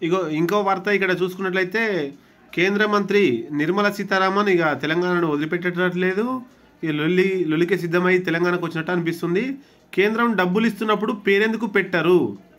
ఇగో ఇంకో వార్త ఇక్కడ చూసుకున్నట్లయితే కేంద్ర మంత్రి నిర్మలా సీతారామన్ ఇక తెలంగాణను వదిలిపెట్టట్లేదు ఇక లొల్లి లొల్లికే సిద్ధమై తెలంగాణకు వచ్చినట్టు అనిపిస్తుంది కేంద్రం డబ్బులు ఇస్తున్నప్పుడు పేరెందుకు పెట్టరు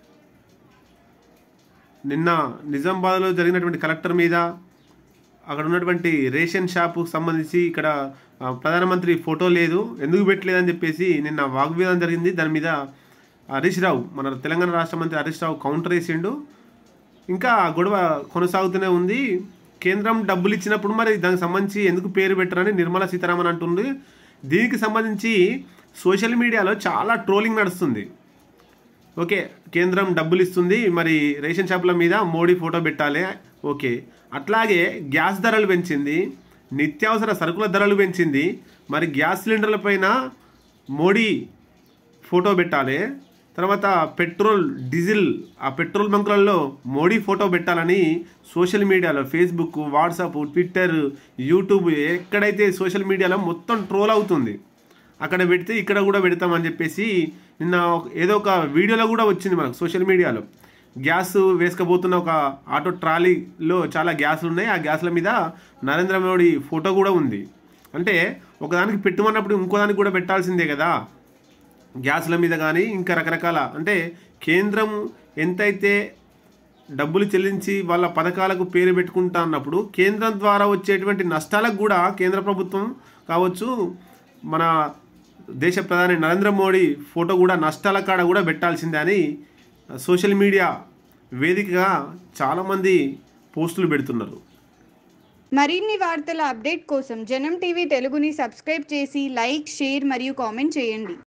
నిన్న నిజామాబాద్లో జరిగినటువంటి కలెక్టర్ మీద అక్కడ ఉన్నటువంటి రేషన్ షాపుకు సంబంధించి ఇక్కడ ఆ, ప్రధానమంత్రి ఫోటో లేదు ఎందుకు పెట్టలేదని చెప్పేసి నిన్న వాగ్వేదం జరిగింది దాని మీద హరీష్ రావు మన తెలంగాణ రాష్ట్ర మంత్రి హరీష్ రావు కౌంటర్ వేసిండు ఇంకా ఆ గొడవ కొనసాగుతూనే ఉంది కేంద్రం డబ్బులు ఇచ్చినప్పుడు మరి దానికి సంబంధించి ఎందుకు పేరు పెట్టరని నిర్మలా సీతారామన్ అంటుంది దీనికి సంబంధించి సోషల్ మీడియాలో చాలా ట్రోలింగ్ నడుస్తుంది ఓకే కేంద్రం డబ్బులు ఇస్తుంది మరి రేషన్ షాపుల మీద మోడీ ఫోటో పెట్టాలి ఓకే అట్లాగే గ్యాస్ ధరలు పెంచింది నిత్యావసర సరుకుల ధరలు పెంచింది మరి గ్యాస్ సిలిండర్ల పైన మోడీ ఫోటో పెట్టాలి తర్వాత పెట్రోల్ డీజిల్ ఆ పెట్రోల్ బంకులలో మోడీ ఫోటో పెట్టాలని సోషల్ మీడియాలో ఫేస్బుక్ వాట్సాప్ ట్విట్టర్ యూట్యూబ్ ఎక్కడైతే సోషల్ మీడియాలో మొత్తం ట్రోల్ అవుతుంది అక్కడ పెడితే ఇక్కడ కూడా పెడతామని చెప్పేసి నిన్న ఒక- ఏదో ఒక వీడియోలో కూడా వచ్చింది మనకు సోషల్ మీడియాలో గ్యాస్ వేసుకపోతున్న ఒక ఆటో ట్రాలీలో చాలా గ్యాసులు ఉన్నాయి ఆ గ్యాస్ల మీద నరేంద్ర మోడీ ఫోటో కూడా ఉంది అంటే ఒకదానికి పెట్టుమన్నప్పుడు ఇంకోదానికి కూడా పెట్టాల్సిందే కదా గ్యాస్ల మీద కానీ ఇంకా రకరకాల అంటే కేంద్రం ఎంతైతే డబ్బులు చెల్లించి వాళ్ళ పథకాలకు పేరు పెట్టుకుంటా అన్నప్పుడు కేంద్రం ద్వారా వచ్చేటువంటి నష్టాలకు కూడా కేంద్ర ప్రభుత్వం కావచ్చు మన దేశ ప్రధాని నరేంద్ర మోడీ ఫోటో కూడా నష్టాల కాడ కూడా పెట్టాల్సిందే అని సోషల్ మీడియా వేదికగా చాలామంది పోస్టులు పెడుతున్నారు మరిన్ని వార్తల అప్డేట్ కోసం జనం టీవీ తెలుగుని సబ్స్క్రైబ్ చేసి లైక్ షేర్ మరియు కామెంట్ చేయండి